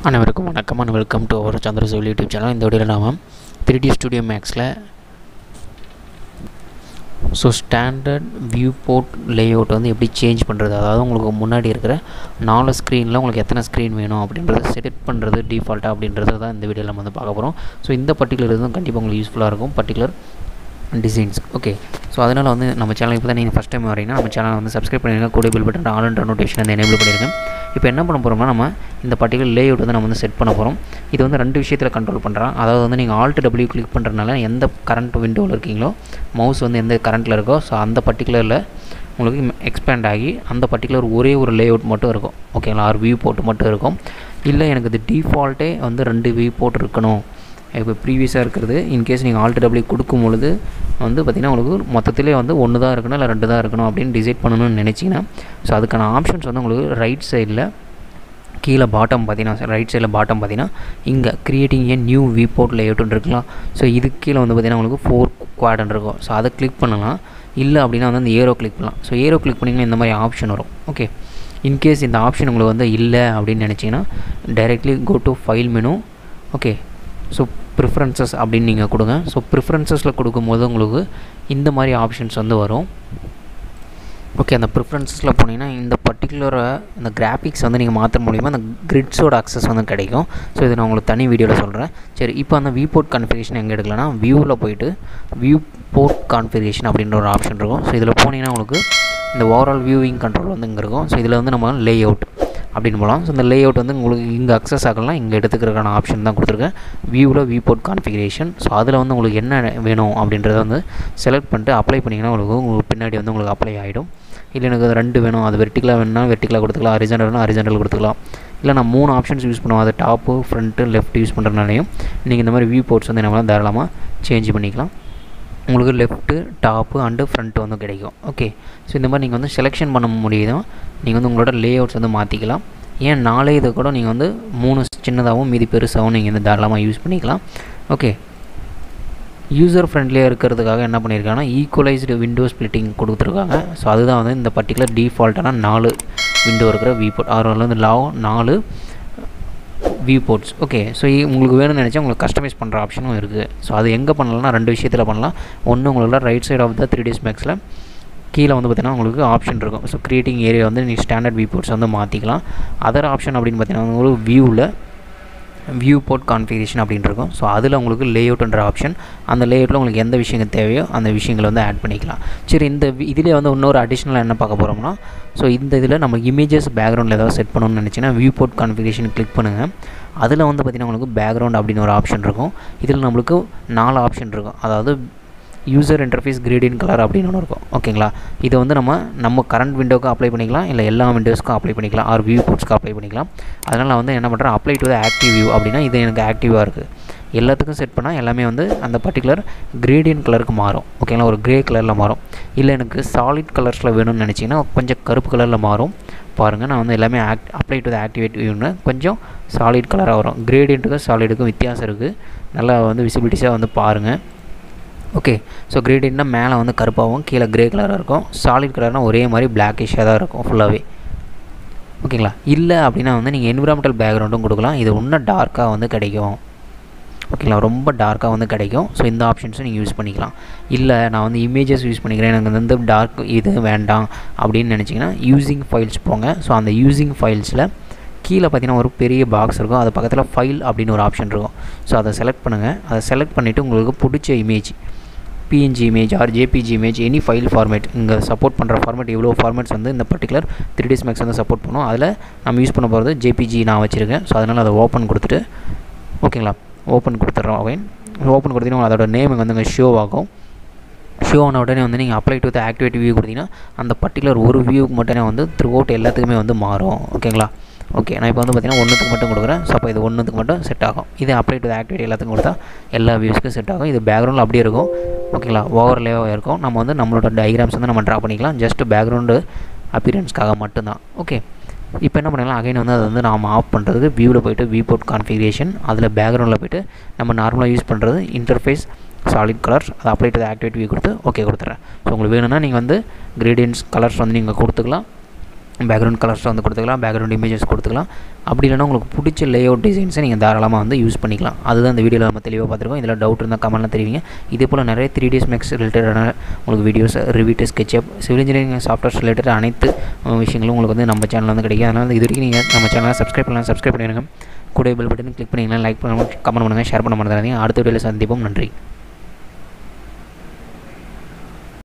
அனைவருக்கும் வணக்கம் and welcome to our Chandrasool YouTube channel இந்த வீடியோவில் நாம் த்ரீ டி ஸ்டுடியோ மேக்ஸில் so standard viewport layout வந்து எப்படி சேஞ்ச் பண்ணுறது அதாவது உங்களுக்கு முன்னாடி இருக்கிற நாலு ஸ்க்ரீனில் உங்களுக்கு எத்தனை ஸ்க்ரீன் வேணும் அப்படின்றத செட் பண்ணுறது டிஃபால்ட்டாக அப்படின்றது தான் இந்த வீடியோவில் நம்ம வந்து பார்க்க போகிறோம் ஸோ இந்த பர்டிகுலர் இதுவும் கண்டிப்பாக உங்களுக்கு யூஸ்ஃபுல்லாக இருக்கும் பர்டிகுலர் டிசைன்ஸ் ஓகே ஸோ அதனால் வந்து நம்ம சேனல் இப்போ தான் நீங்கள் ஃபஸ்ட் டைம் வரீங்கன்னா நம்ம சேனலை வந்து சப்ஸ்கிரைப் பண்ணிடுங்க கூட bell button all and notification வந்து எனேபிள் பண்ணியிருக்கேன் இப்போ என்ன பண்ண போகிறோம்னா நம்ம இந்த பர்டிகுலர் லேஅவுட் வந்து நம்ம வந்து செட் பண்ண போகிறோம் இது வந்து ரெண்டு விஷயத்தில் கண்ட்ரோல் பண்ணுறோம் அதாவது வந்து நீங்கள் ஆல்ட் டபிள்யூ கிளிக் பண்ணுறதுனால எந்த கரண்ட் விண்டோவில் இருக்கீங்களோ மவுஸ் வந்து எந்த கரண்ட்டில் இருக்கோ ஸோ அந்த பர்டிகுலரில் உங்களுக்கு எக்ஸ்பேண்ட் ஆகி அந்த பர்டிகுலர் ஒரே ஒரு லேஅவுட் மட்டும் இருக்கும் ஓகேங்களா ஆறு வியூ போட்டு மட்டும் இருக்கும் இல்லை எனக்கு இது டிஃபால்ட்டே வந்து ரெண்டு வியூ போட்டு இருக்கணும் இப்போ ப்ரீவியஸாக இருக்கிறது இன்கேஸ் நீங்கள் ஆல்ட் டபிள்யூ கொடுக்கும் பொழுது வந்து பார்த்திங்கன்னா உங்களுக்கு மொத்தத்திலே வந்து ஒன்று தான் இருக்கணும் இல்லை ரெண்டு தான் இருக்கணும் அப்படின்னு டிசைட் பண்ணணும்னு நினச்சிங்கன்னா ஸோ அதுக்கான ஆப்ஷன்ஸ் வந்து உங்களுக்கு ரைட் சைடில் கீழே பாட்டம் பார்த்தீங்கன்னா ரைட் சைடில் பாட்டம் பார்த்தீங்கன்னா இங்கே creating a new viewport லேஅவுட்னு இருக்கலாம் ஸோ இதுக்கு கீழே வந்து பார்த்திங்கன்னா உங்களுக்கு ஃபோர் குவாட்டன் இருக்கும் ஸோ அதை கிளிக் பண்ணலாம் இல்லை அப்படின்னா வந்து அந்த ஏரோ கிளிக் பண்ணலாம் ஸோ ஏரோ கிளிக் பண்ணிங்கன்னா இந்த மாதிரி ஆப்ஷன் வரும் ஓகே இன்கேஸ் இந்த ஆப்ஷன் உங்களுக்கு வந்து இல்லை அப்படின்னு நினச்சிங்கன்னா directly go to file menu okay so preferences அப்படின்னு நீங்கள் கொடுங்க ஸோ ப்ரிஃபரன்சஸில் கொடுக்கும்போது உங்களுக்கு இந்த மாதிரி ஆப்ஷன்ஸ் வந்து வரும் ஓகே அந்த ப்ரிஃபரன்சஸில் போனீங்கன்னா இந்த பர்டிகுலராக இந்த கிராஃபிக்ஸ் வந்து நீங்கள் மாற்ற மூலிமா அந்த கிரிட்ஸோட அக்சஸ் வந்து கிடைக்கும் ஸோ இது நான் உங்களுக்கு தனி வீடியோவில் சொல்கிறேன் சரி இப்போ அந்த வியூ போர்ட் கான்ஃபிகரேஷன் எங்கே எடுக்கலன்னா வியூவில் போயிட்டு வியூ போர்ட் கான்ஃபிகரேஷன் அப்படின்ற ஒரு ஆப்ஷன் இருக்கும் ஸோ இதில் போனீங்கன்னா உங்களுக்கு இந்த ஓவரால் வியூவிங் கண்ட்ரோல் வந்து இங்கே இருக்கும் ஸோ இதில் வந்து நம்ம லே அவுட் அப்படின்னு போகலாம் ஸோ இந்த லே அவுட் வந்து உங்களுக்கு இங்கே அக்சஸ் ஆகலாம் இங்கே எடுத்துக்கிறதுக்கான ஆப்ஷன் தான் கொடுத்துருக்கேன் வியூவில் வியூ போர்ட் கான்ஃபிகரேஷன் ஸோ அதில் வந்து உங்களுக்கு என்ன வேணும் அப்படின்றத வந்து செலக்ட் பண்ணிட்டு அப்ளை பண்ணிங்கன்னா உங்களுக்கு உங்களுக்கு பின்னாடி வந்து உங்களுக்கு அப்ளை ஆகிடும் இல்லை எனக்கு அது ரெண்டு வேணும் அது வெர்டிக்கலாக வேணும்னா வெர்டிக்கலாக கொடுத்துக்கலாம் அரிஜென்டல் வேணும் அரிஜென்டல் கொடுத்துக்கலாம் இல்லை நான் மூணு ஆப்ஷன்ஸ் யூஸ் பண்ணுவோம் அது டாப்பு ஃப்ரண்ட்டு லெஃப்ட் யூஸ் பண்ணுறதுனாலையும் நீங்கள் இந்த மாதிரி வியூ போர்ட்ஸ் வந்து நம்மளால் தாராளமாக சேஞ்ச் பண்ணிக்கலாம் உங்களுக்கு லெஃப்ட்டு டாப்பு அண்டு ஃப்ரண்ட்டு வந்து கிடைக்கும் ஓகே ஸோ இந்த மாதிரி நீங்கள் வந்து செலெக்ஷன் பண்ண முடியுதும் நீங்கள் வந்து உங்களோட லே அவுட்ஸ் வந்து மாற்றிக்கலாம் ஏன் நாலே இதை கூட நீங்கள் வந்து மூணு சின்னதாகவும் மீதி பெருசாகவும் நீங்கள் வந்து தாராளமாக யூஸ் பண்ணிக்கலாம் ஓகே யூசர் ஃப்ரெண்ட்லியாக இருக்கிறதுக்காக என்ன பண்ணியிருக்காங்கன்னா ஈக்குவலைஸ்டு விண்டோ ஸ்ப்ளிட்டிங் கொடுத்துருக்காங்க ஸோ அதுதான் வந்து இந்த பர்டிகுலர் டிஃபால்ட்டான நாலு விண்டோ இருக்கிற வியூ போர்ட் ஆறு வந்து லா நாலு வியூ போர்ட்ஸ் ஓகே ஸோ உங்களுக்கு வேணும்னு நினச்சா உங்களுக்கு கஸ்டமைஸ் பண்ணுற ஆப்ஷனும் இருக்குது ஸோ அது எங்கே பண்ணலாம்னா ரெண்டு விஷயத்தில் பண்ணலாம் ஒன்று உங்களோட right side of the three Ds மேக்ஸில் கீழே வந்து பார்த்திங்கன்னா உங்களுக்கு ஆப்ஷன் இருக்கும் ஸோ க்ரியேட்டிங் ஏரியா வந்து நீங்கள் ஸ்டாண்டர்ட் வியூ போர்ட்ஸ் வந்து மாற்றிக்கலாம் அதர் ஆப்ஷன் அப்படின்னு பார்த்தீங்கன்னா உங்களுக்கு வியூவில் வியூ போர்ட் கான்ஃபிகரேஷன் அப்படின்னு இருக்கும் ஸோ அதில் உங்களுக்கு லேஅவுட்ன்ற ஆப்ஷன் அந்த லேஅவுட்டில் உங்களுக்கு எந்த விஷயங்கள் தேவையோ அந்த விஷயங்களை வந்து ஆட் பண்ணிக்கலாம் சரி இந்த இதிலே வந்து இன்னொரு அடிஷ்னலாக என்ன பார்க்க போகிறோம்னா ஸோ இந்த இதில் நம்ம இமேஜஸ் பேக்ரவுண்டில் ஏதாவது செட் பண்ணணும்னு நினச்சிங்கன்னா வியூ போர்ட் கான்ஃபிகரேஷன் கிளிக் பண்ணுங்கள் அதில் வந்து பார்த்திங்கன்னா உங்களுக்கு பேக்ரவுண்ட் அப்படின்னு ஒரு ஆப்ஷன் இருக்கும் இதில் நம்மளுக்கு நாலு ஆப்ஷன் இருக்கும் அதாவது யூசர் இன்டர்ஃபேஸ் கிரேடியன் கலர் அப்படின்னு ஒன்று இருக்கும் ஓகேங்களா இதை வந்து நம்ம நம்ம கரண்ட் விண்டோக்கு அப்ளை பண்ணிக்கலாம் இல்லை எல்லா விண்டோஸ்க்கும் அப்ளை பண்ணிக்கலாம் ஆர் வியூ போர்ட்ஸ்க்கு அப்ளை பண்ணிக்கலாம் அதனால் நான் வந்து என்ன பண்ணுறேன் apply to the active view அப்படின்னா இது எனக்கு ஆக்டிவாக இருக்குது எல்லாத்துக்கும் செட் பண்ணால் எல்லாமே வந்து அந்த பர்டிகுலர் கிரேடியன் கலருக்கு மாறும் ஓகேங்களா ஒரு க்ரே கலரில் மாறும் இல்லை எனக்கு சாலிட் கலர்ஸில் வேணும்னு நினச்சிங்கன்னா கொஞ்சம் கருப்பு கலரில் மாறும் பாருங்கள் நான் வந்து எல்லாமே act apply to the activate வியூன்னு கொஞ்சம் சாலிட் கலராக வரும் கிரேடியன்ட்டுக்கும் சாலிடுக்கும் வித்தியாசம் இருக்குது நல்லா வந்து விசிபிலிட்டிஸாக வந்து பாருங்கள் ஓகே ஸோ கிரேடியன்ட்னா மேலே வந்து கருப்பாகவும் கீழே க்ரே கலராக இருக்கும் சாலிட் கலர்னால் ஒரே மாதிரி பிளாக்கிஷாக தான் இருக்கும் ஃபுல்லாகவே ஓகேங்களா இல்லை அப்படின்னா வந்து நீங்கள் என்விரான்மெண்டல் பேக்ரவுண்டும் கொடுக்கலாம் இது இன்னும் டார்க்காக வந்து கிடைக்கும் ஓகேங்களா ரொம்ப டார்க்காக வந்து கிடைக்கும் ஸோ இந்த ஆப்ஷன்ஸும் நீங்கள் யூஸ் பண்ணிக்கலாம் இல்லை நான் வந்து இமேஜஸ் யூஸ் பண்ணிக்கிறேன் எனக்கு வந்து டார்க் இது வேண்டாம் அப்படின்னு நினச்சிங்கன்னா யூஸிங் ஃபைல்ஸ் போங்க ஸோ அந்த யூஸிங் ஃபைல்ஸில் கீழே பார்த்தீங்கன்னா ஒரு பெரிய பாக்ஸ் இருக்கும் அது பக்கத்தில் ஃபைல் அப்படின்னு ஒரு ஆப்ஷன் இருக்கும் ஸோ அதை செலக்ட் பண்ணுங்கள் அதை செலக்ட் பண்ணிவிட்டு உங்களுக்கு பிடிச்ச image PNG image or JPG image any file format இங்கே சப்போர்ட் பண்ணுற ஃபார்மேட் இவ்வளோ ஃபார்மேட்ஸ் வந்து இந்த பர்டிகுலர் த்ரீ டேஸ் மேக்ஸ் வந்து சப்போர்ட் பண்ணும் அதில் நம்ம யூஸ் பண்ண போகிறது ஜேபிஜி நான் வச்சுருக்கேன் ஸோ அதனால் அதை ஓப்பன் கொடுத்துட்டு ஓகேங்களா ஓப்பன் கொடுத்துட்றோம் ஓகே ஓப்பன் கொடுத்தீங்கன்னா அதோட நேம் வந்து இங்கே ஷோ ஆகும் ஷோ ஆன உடனே வந்து நீங்கள் apply to the activate view கொடுத்தீங்கன்னா அந்த பர்டிகுலர் ஒரு வியூக்கு மட்டுமே வந்து த்ரூ அவுட் எல்லாத்துக்குமே வந்து மாறும் ஓகேங்களா ஓகே நான் இப்போ வந்து பார்த்தீங்கன்னா ஒன்றுக்கு மட்டும் கொடுக்குறேன் ஸோ அப்போ இது ஒன்றுக்கு மட்டும் செட் ஆகும் இது அப்ளை டு ஆக்டிவிட்டி எல்லாத்துக்கும் கொடுத்தா எல்லா வியூஸ்க்கும் செட் ஆகும் இது பேக்ரவுண்டில் அப்படியே இருக்கும் ஓகேங்களா ஓவர்லேவாக இருக்கும் நம்ம வந்து நம்மளோட டயக்ராம்ஸ் வந்து நம்ம ட்ரா பண்ணிக்கலாம் ஜஸ்ட் பேக்ரவுண்டு அப்பியரன்ஸ்க்காக மட்டும்தான் ஓகே இப்போ என்ன பண்ணலாம் அகைன் வந்து அதை வந்து நாம் ஆஃப் பண்ணுறதுக்கு வியூவில் போய்ட்டு வியூ போர்ட் கான்ஃபிகரேஷன் அதில் பேக்ரவுண்டில் போய்ட்டு நம்ம நார்மலாக யூஸ் பண்ணுறது இன்டர்ஃபேஸ் சாலிட் கலர்ஸ் அதை அப்ளை டு ஆக்டிவேட் வியூ கொடுத்து ஓகே கொடுத்துட்றேன் ஸோ உங்களுக்கு வேணும்னா நீங்கள் வந்து கிரேடியன்ஸ் கலர்ஸ் வந்து நீங்கள் கொடுத்துக்கலாம் பேக்ரவுண்ட் கலர்ஸை வந்து கொடுத்துக்கலாம் பேக்ரவுண்ட் இமேஜஸ் கொடுத்துக்கலாம் அப்படி இல்லைனா உங்களுக்கு பிடிச்ச லே அவுட் டிசைன்ஸை நீங்கள் தாராளமாக வந்து யூஸ் பண்ணிக்கலாம் அதுதான் இந்த வீடியோவில் நம்ம தெளிவாக பார்த்துருக்கோம் இதில் டவுட் இருந்தால் கமெண்ட்டில் தெரிவிங்க இதே போல் நிறைய த்ரீ டேஸ் மேக்ஸ் ரிலேட்டடான உங்களுக்கு videos Revit SketchUp civil engineering softwares related அனைத்து விஷயங்களும் உங்களுக்கு வந்து நம்ம சேனலில் வந்து கிடைக்கும் அதனால் இது வரைக்கும் நீங்கள் நம்ம சேனலை சப்ஸ்கிரைப் பண்ணலாம் சப்ஸ்கிரைப் பண்ணிடுங்க கூட பெல் பட்டன் கிளிக் பண்ணிங்கன்னா லைக் பண்ணுங்கள் கமெண்ட் பண்ணுங்கள் ஷேர் பண்ண மறந்துடாதீங்க அடுத்த வீடியோவில் சந்திப்போம் நன்றி